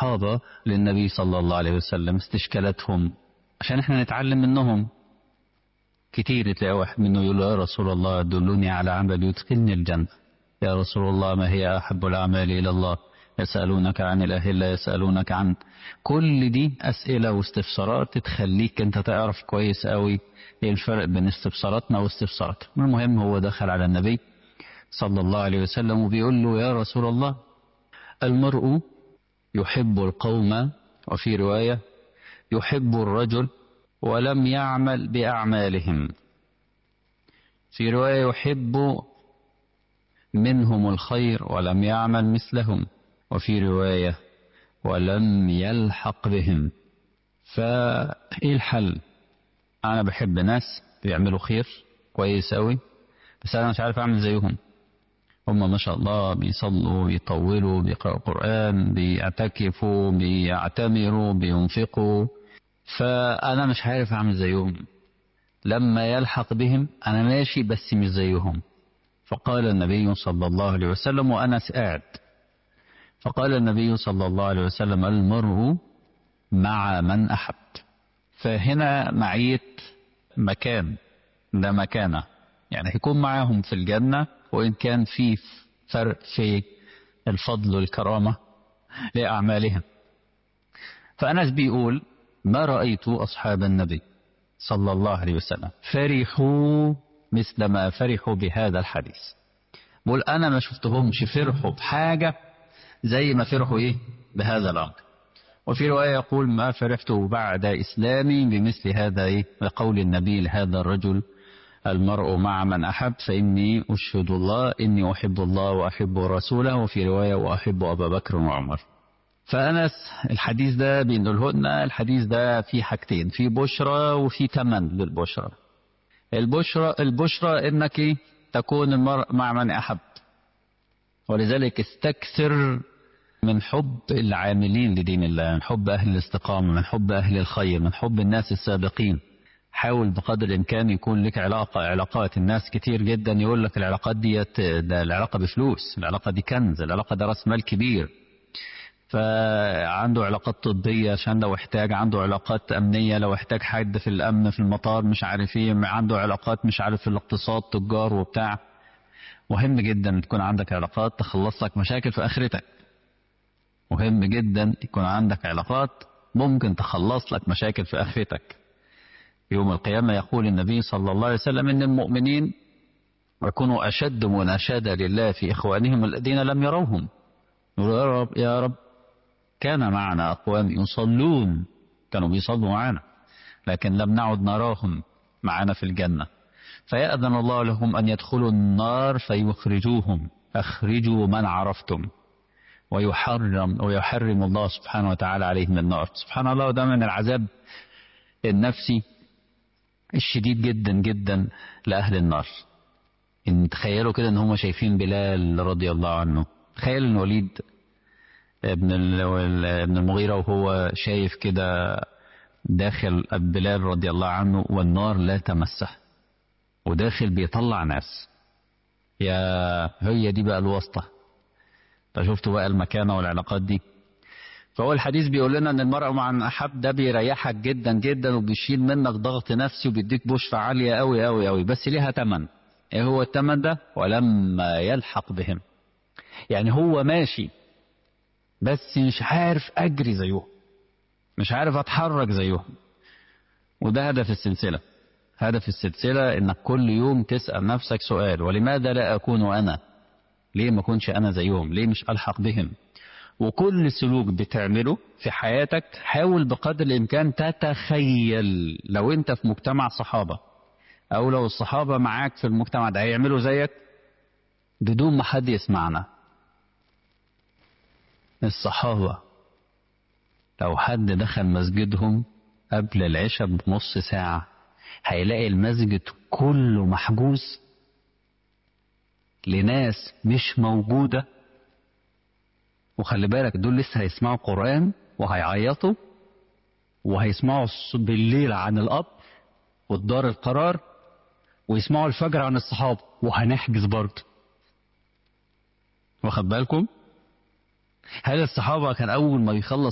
الصحابة للنبي صلى الله عليه وسلم استشكالاتهم عشان احنا نتعلم منهم كتير تلاقي واحد منه يقول يا رسول الله دلوني على عمل يدخلني الجنة يا رسول الله ما هي أحب الأعمال إلى الله يسألونك عن الأهلة يسألونك عن كل دي أسئلة واستفسارات تخليك أنت تعرف كويس قوي إيه الفرق بين استفساراتنا واستفساراتهم المهم هو دخل على النبي صلى الله عليه وسلم وبيقول له يا رسول الله المرء يحب القوم وفي رواية يحب الرجل ولم يعمل بأعمالهم في رواية يحب منهم الخير ولم يعمل مثلهم وفي رواية ولم يلحق بهم فإيه الحل أنا بحب ناس بيعملوا خير كويس أوي بس أنا مش عارف أعمل زيهم هم ما شاء الله بيصلوا بيطولوا بيقرأوا قرآن بيعتكفوا بيعتمروا بينفقوا فأنا مش عارف أعمل زيهم لما يلحق بهم أنا ماشي بس مش زيهم فقال النبي صلى الله عليه وسلم وأنا قاعد فقال النبي صلى الله عليه وسلم المرء مع من أحب فهنا معية مكان ده مكانة يعني هيكون معاهم في الجنة وإن كان في فرق في الفضل والكرامة لأعمالهم فأنس بيقول ما رأيت أصحاب النبي صلى الله عليه وسلم فرحوا مثل ما فرحوا بهذا الحديث بقول أنا ما شفتهمش فرحوا بحاجة زي ما فرحوا إيه بهذا الأمر وفي رواية يقول ما فرحت بعد إسلامي بمثل هذا إيه بقول النبي لهذا الرجل المرء مع من أحب فإني أشهد الله إني أحب الله وأحب رسوله وفي رواية وأحب أبا بكر وعمر فأنس الحديث ده بينقله لنا الحديث ده فيه حاجتين في بشرى وفي تمن للبشرى البشرى البشرى انك إيه؟ تكون المرء مع من احب ولذلك استكثر من حب العاملين لدين الله من حب اهل الاستقامه من حب اهل الخير من حب الناس السابقين حاول بقدر الامكان يكون لك علاقه علاقات الناس كتير جدا يقول لك العلاقات ديت ده العلاقه بفلوس العلاقه دي كنز العلاقه ده راس مال كبير فعنده علاقات طبية عشان لو احتاج عنده علاقات أمنية لو احتاج حد في الأمن في المطار مش عارف ايه عنده علاقات مش عارف في الاقتصاد تجار وبتاع مهم جدا تكون عندك علاقات تخلص لك مشاكل في آخرتك مهم جدا يكون عندك علاقات ممكن تخلص لك مشاكل في آخرتك يوم القيامة يقول النبي صلى الله عليه وسلم إن المؤمنين يكونوا أشد مناشدة لله في إخوانهم الذين لم يروهم يقولوا يا رب يا رب كان معنا أقوام يصلون كانوا بيصلوا معنا لكن لم نعد نراهم معنا في الجنة فيأذن الله لهم أن يدخلوا النار فيخرجوهم أخرجوا من عرفتم ويحرم ويحرم الله سبحانه وتعالى عليهم النار سبحان الله وده من العذاب النفسي الشديد جدا جدا لأهل النار إن تخيلوا كده إن هم شايفين بلال رضي الله عنه تخيل إن وليد ابن ابن المغيرة وهو شايف كده داخل بلال رضي الله عنه والنار لا تمسه وداخل بيطلع ناس يا هي دي بقى الواسطة فشفتوا بقى المكانة والعلاقات دي فهو الحديث بيقول لنا ان المرء مع من احب ده بيريحك جدا جدا وبيشيل منك ضغط نفسي وبيديك بشرة عالية قوي قوي قوي بس ليها تمن ايه هو التمن ده ولما يلحق بهم يعني هو ماشي بس مش عارف اجري زيهم مش عارف اتحرك زيهم وده هدف السلسله هدف السلسله انك كل يوم تسال نفسك سؤال ولماذا لا اكون انا ليه ما اكونش انا زيهم ليه مش الحق بهم وكل سلوك بتعمله في حياتك حاول بقدر الامكان تتخيل لو انت في مجتمع صحابه او لو الصحابه معاك في المجتمع ده هيعملوا زيك بدون ما حد يسمعنا الصحابة لو حد دخل مسجدهم قبل العشاء بنص ساعة هيلاقي المسجد كله محجوز لناس مش موجودة وخلي بالك دول لسه هيسمعوا قرآن وهيعيطوا وهيسمعوا بالليل عن الأب والدار القرار ويسمعوا الفجر عن الصحابة وهنحجز برضه واخد بالكم؟ هل الصحابة كان أول ما يخلص